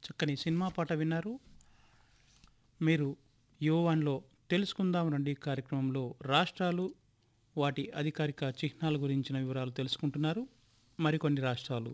చక్కని సినిమా పాట విన్నారు మీరు యువన్లో తెలుసుకుందాం రండి కార్యక్రమంలో రాష్ట్రాలు వాటి అధికారిక చిహ్నాల గురించిన వివరాలు తెలుసుకుంటున్నారు మరికొన్ని రాష్ట్రాలు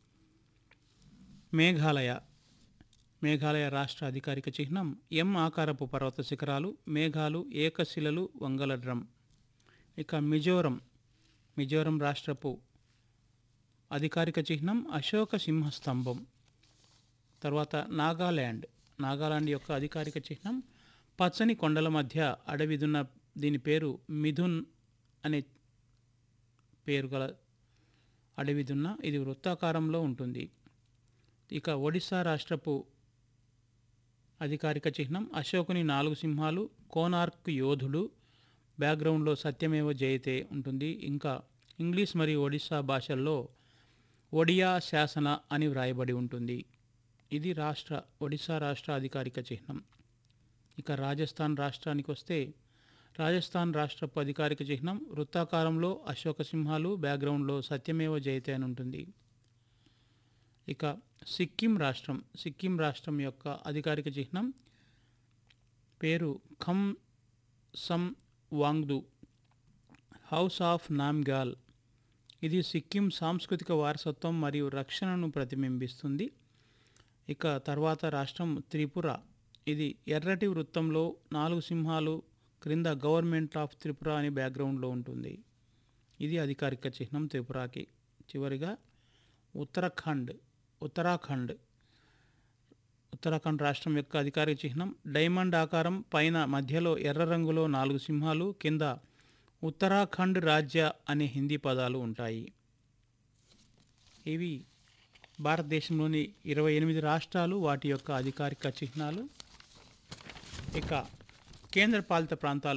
మేఘాలయ మేఘాలయ రాష్ట్ర అధికారిక చిహ్నం ఎం ఆకారపు పర్వత శిఖరాలు మేఘాలు ఏకశిలలు వంగలడ్రం ఇక మిజోరం మిజోరం రాష్ట్రపు అధికారిక చిహ్నం అశోక సింహస్తంభం తర్వాత నాగాల్యాండ్ నాగాలాండ్ యొక్క అధికారిక చిహ్నం పచ్చని కొండల మధ్య అడవిదున్న దీని పేరు మిథున్ అనే పేరు గల అడవిదున్న ఇది వృత్తాకారంలో ఉంటుంది ఇక ఒడిశా రాష్ట్రపు అధికారిక చిహ్నం అశోకుని నాలుగు సింహాలు కోనార్క్ యోధుడు బ్యాక్గ్రౌండ్లో సత్యమేవ జయతే ఉంటుంది ఇంకా ఇంగ్లీష్ మరియు ఒడిశా భాషల్లో ఒడియా శాసన అని వ్రాయబడి ఉంటుంది ఇది రాష్ట్ర ఒడిశా రాష్ట్ర అధికారిక చిహ్నం ఇక రాజస్థాన్ రాష్ట్రానికి వస్తే రాజస్థాన్ రాష్ట్రపు అధికారిక చిహ్నం వృత్తాకారంలో అశోక సింహాలు బ్యాక్గ్రౌండ్లో సత్యమేవ జయతే అని ఉంటుంది ఇక సిక్కిం రాష్ట్రం సిక్కిం రాష్ట్రం యొక్క అధికారిక చిహ్నం పేరు Khamsum Wangdu house of Namgyal ఇది సిక్కిం సాంస్కృతిక వారసత్వం మరియు రక్షణను ప్రతిబింబిస్తుంది ఇక తర్వాత రాష్ట్రం త్రిపుర ఇది ఎర్రటి వృత్తంలో నాలుగు సింహాలు క్రింద గవర్నమెంట్ ఆఫ్ త్రిపుర అని బ్యాక్గ్రౌండ్లో ఉంటుంది ఇది అధికారిక చిహ్నం త్రిపురకి చివరిగా ఉత్తరాఖండ్ ఉత్తరాఖండ్ ఉత్తరాఖండ్ రాష్ట్రం యొక్క అధికారిక చిహ్నం డైమండ్ ఆకారం పైన మధ్యలో ఎర్ర రంగులో నాలుగు సింహాలు కింద ఉత్తరాఖండ్ రాజ్య అనే హిందీ పదాలు ఉంటాయి ఇవి భారతదేశంలోని ఇరవై ఎనిమిది రాష్ట్రాలు వాటి యొక్క అధికారిక చిహ్నాలు ఇక కేంద్రపాలిత ప్రాంతాలు